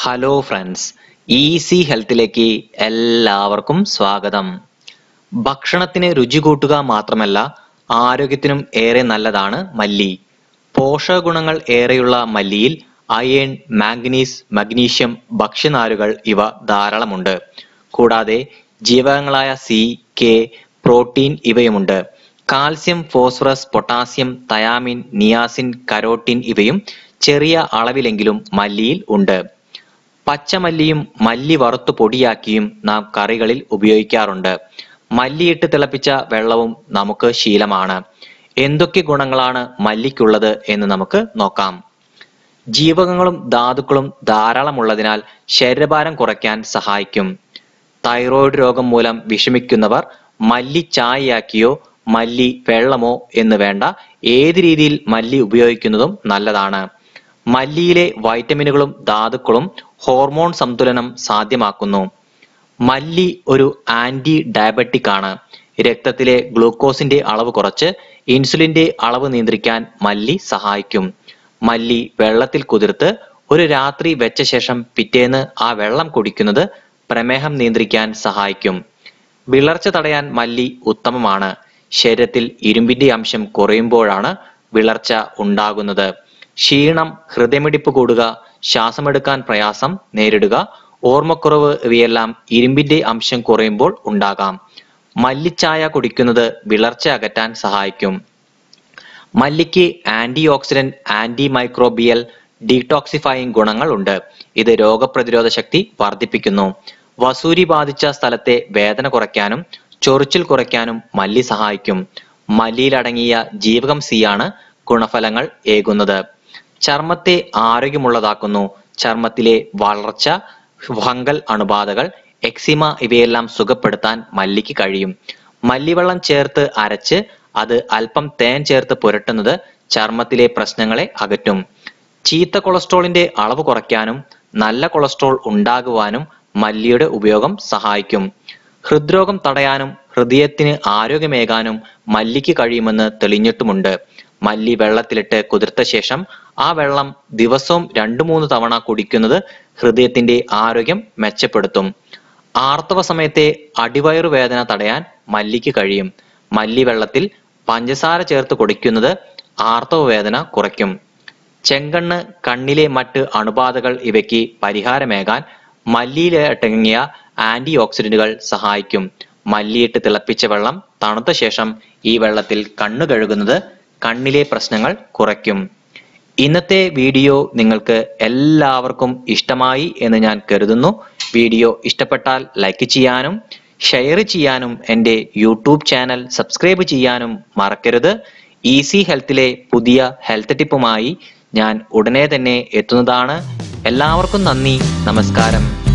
hello friends easy ഹെൽത്തിലേക്ക് എല്ലാവർക്കും സ്വാഗതം ഭക്ഷണത്തിന് രുചി കൂട്ടുക മാത്രമല്ല ആരോഗ്യത്തിനും ഏറെ നല്ലതാണ് മല്ലി പോഷക ഗുണങ്ങൾ ഏറെയുള്ള മല്ലിയിൽ അയേൺ മാംഗനീസ് മഗ്നീഷ്യം ഭക്ഷ്യനാരുകൾ ഇവ ധാരാളമുണ്ട് കൂടാതെ ജീവകങ്ങളായ സി കെ പ്രോട്ടീൻ ഇവയുമുണ്ട് calcium phosphorus potassium thiamine niacin carotene ഇവയും ചെറിയ അളവിലെങ്കിലും മല്ലിയിൽ ഉണ്ട് പച്ചമല്ലിയും മല്ലി വറുത്തു പൊടിയാക്കിയും നാം കറികളിൽ ഉപയോഗിക്കാറുണ്ട് മല്ലിയിട്ട് തിളപ്പിച്ച വെള്ളവും നമുക്ക് ശീലമാണ് എന്തൊക്കെ ഗുണങ്ങളാണ് മല്ലിക്കുള്ളത് എന്ന് നമുക്ക് നോക്കാം ജീവകങ്ങളും ധാതുക്കളും ധാരാളമുള്ളതിനാൽ ശരീരഭാരം കുറയ്ക്കാൻ സഹായിക്കും തൈറോയ്ഡ് രോഗം മൂലം വിഷമിക്കുന്നവർ മല്ലി ചായയാക്കിയോ മല്ലി വെള്ളമോ എന്ന് വേണ്ട ഏത് രീതിയിൽ മല്ലി ഉപയോഗിക്കുന്നതും നല്ലതാണ് മല്ലിയിലെ വൈറ്റമിനുകളും ധാതുക്കളും ഹോർമോൺ സന്തുലനം സാധ്യമാക്കുന്നു മല്ലി ഒരു ആന്റി ഡയബറ്റിക് ആണ് രക്തത്തിലെ ഗ്ലൂക്കോസിന്റെ അളവ് കുറച്ച് ഇൻസുലിന്റെ അളവ് നിയന്ത്രിക്കാൻ മല്ലി സഹായിക്കും മല്ലി വെള്ളത്തിൽ കുതിർത്ത് ഒരു രാത്രി വെച്ച ശേഷം പിറ്റേന്ന് ആ വെള്ളം കുടിക്കുന്നത് പ്രമേഹം നിയന്ത്രിക്കാൻ സഹായിക്കും വിളർച്ച തടയാൻ മല്ലി ഉത്തമമാണ് ശരീരത്തിൽ ഇരുമ്പിന്റെ അംശം കുറയുമ്പോഴാണ് വിളർച്ച ഉണ്ടാകുന്നത് ക്ഷീണം ഹൃദയമിടിപ്പ് കൂടുക ശ്വാസമെടുക്കാൻ പ്രയാസം നേരിടുക ഓർമ്മക്കുറവ് ഇവയെല്ലാം ഇരുമ്പിന്റെ അംശം കുറയുമ്പോൾ ഉണ്ടാകാം മല്ലിച്ചായ കുടിക്കുന്നത് വിളർച്ച അകറ്റാൻ സഹായിക്കും മല്ലിക്ക് anti oxidant anti microbial detoxifying ഗുണങ്ങൾ ഉണ്ട് ഇത് രോഗപ്രതിരോധ ശക്തി വർദ്ധിപ്പിക്കുന്നു വസൂരി ബാധിച്ച സ്ഥലത്തെ വേദന കുറയ്ക്കാനും ചൊറിച്ചിൽ കുറയ്ക്കാനും മല്ലി സഹായിക്കും മല്ലിയിലടങ്ങിയ ജീവകം സി ആണ് ഗുണഫലങ്ങൾ ഏകുന്നത് ചർമ്മത്തെ ആരോഗ്യമുള്ളതാക്കുന്നു ചർമ്മത്തിലെ വളർച്ച ഫംഗൽ അണുബാധകൾ എക്സിമ ഇവയെല്ലാം സുഖപ്പെടുത്താൻ മല്ലിക്ക് കഴിയും മല്ലിവെള്ളം ചേർത്ത് അരച്ച് അത് അല്പം തേൻ ചേർത്ത് പുരട്ടുന്നത് ചർമ്മത്തിലെ പ്രശ്നങ്ങളെ അകറ്റും ചീത്ത കൊളസ്ട്രോളിന്റെ അളവ് കുറയ്ക്കാനും നല്ല കൊളസ്ട്രോൾ ഉണ്ടാകുവാനും മല്ലിയുടെ ഉപയോഗം സഹായിക്കും ഹൃദ്രോഗം തടയാനും ഹൃദയത്തിന് ആരോഗ്യമേകാനും മല്ലിക്ക് കഴിയുമെന്ന് തെളിഞ്ഞിട്ടുമുണ്ട് മല്ലി വെള്ളത്തിലിട്ട് കുതിർത്ത ശേഷം ആ വെള്ളം ദിവസവും രണ്ടു മൂന്ന് തവണ കുടിക്കുന്നത് ഹൃദയത്തിന്റെ ആരോഗ്യം മെച്ചപ്പെടുത്തും ആർത്തവ സമയത്തെ അടിവയറു വേദന തടയാൻ മല്ലിക്ക് കഴിയും മല്ലി വെള്ളത്തിൽ പഞ്ചസാര ചേർത്ത് കുടിക്കുന്നത് ആർത്തവ വേദന കുറയ്ക്കും ചെങ്കണ്ണ് കണ്ണിലെ മറ്റ് അണുബാധകൾ ഇവയ്ക്ക് പരിഹാരമേകാൻ മല്ലിയിലടങ്ങിയ ആന്റി ഓക്സിഡന്റുകൾ സഹായിക്കും മല്ലിയിട്ട് തിളപ്പിച്ച വെള്ളം തണുത്ത ശേഷം ഈ വെള്ളത്തിൽ കണ്ണു കഴുകുന്നത് കണ്ണിലെ പ്രശ്നങ്ങൾ കുറയ്ക്കും ഇന്നത്തെ വീഡിയോ നിങ്ങൾക്ക് എല്ലാവർക്കും ഇഷ്ടമായി എന്ന് ഞാൻ കരുതുന്നു വീഡിയോ ഇഷ്ടപ്പെട്ടാൽ ലൈക്ക് ചെയ്യാനും ഷെയർ ചെയ്യാനും എൻ്റെ യൂട്യൂബ് ചാനൽ സബ്സ്ക്രൈബ് ചെയ്യാനും മറക്കരുത് ഈസി ഹെൽത്തിലെ പുതിയ ഹെൽത്ത് ടിപ്പുമായി ഞാൻ ഉടനെ തന്നെ എത്തുന്നതാണ് എല്ലാവർക്കും നന്ദി നമസ്കാരം